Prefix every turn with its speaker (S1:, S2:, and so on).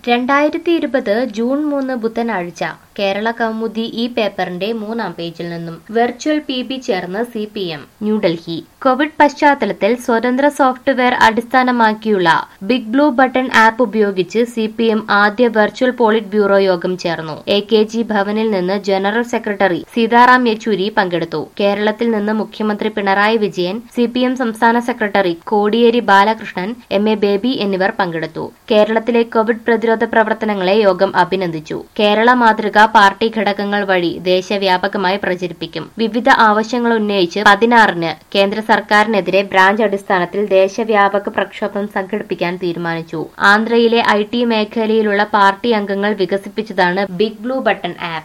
S1: രണ്ടായിരത്തി ഇരുപത് ജൂൺ മൂന്ന് ബുധനാഴ്ച കേരള കൗമുദി ഈ പേപ്പറിന്റെ മൂന്നാം പേജിൽ നിന്നും വെർച്വൽ പി ബി ചേർന്ന് C P M New Delhi Covid പശ്ചാത്തലത്തിൽ സ്വതന്ത്ര സോഫ്റ്റ്വെയർ അടിസ്ഥാനമാക്കിയുള്ള ബിഗ് ബ്ലൂ ബട്ടൺ ആപ്പ് ഉപയോഗിച്ച് സി പി എം ആദ്യ വെർച്വൽ പോളിറ്റ് ബ്യൂറോ യോഗം ചേർന്നു എ കെ ജി ഭവനിൽ നിന്ന് ജനറൽ സെക്രട്ടറി സീതാറാം യെച്ചൂരി പങ്കെടുത്തു കേരളത്തിൽ നിന്ന് മുഖ്യമന്ത്രി Pinarayi Vijayan C P M സംസ്ഥാന secretary Kodiyeri Balakrishnan M A Baby എന്നിവർ പങ്കെടുത്തു കേരളത്തിലെ കോവിഡ് പ്രതിരോധ പ്രവർത്തനങ്ങളെ യോഗം അഭിനന്ദിച്ചു കേരള മാതൃക പാർട്ടി ഘടകങ്ങൾ വഴി ദേശവ്യാപകമായി പ്രചരിപ്പിക്കും വിവിധ ആവശ്യങ്ങൾ ഉന്നയിച്ച് പതിനാറിന് കേന്ദ്ര സർക്കാരിനെതിരെ ബ്രാഞ്ച് അടിസ്ഥാനത്തിൽ ദേശവ്യാപക പ്രക്ഷോഭം സംഘടിപ്പിക്കാൻ തീരുമാനിച്ചു ആന്ധ്രയിലെ ഐ ടി മേഖലയിലുള്ള പാർട്ടി അംഗങ്ങൾ വികസിപ്പിച്ചതാണ് ബിഗ് ബ്ലൂ ബട്ടൺ ആപ്പ്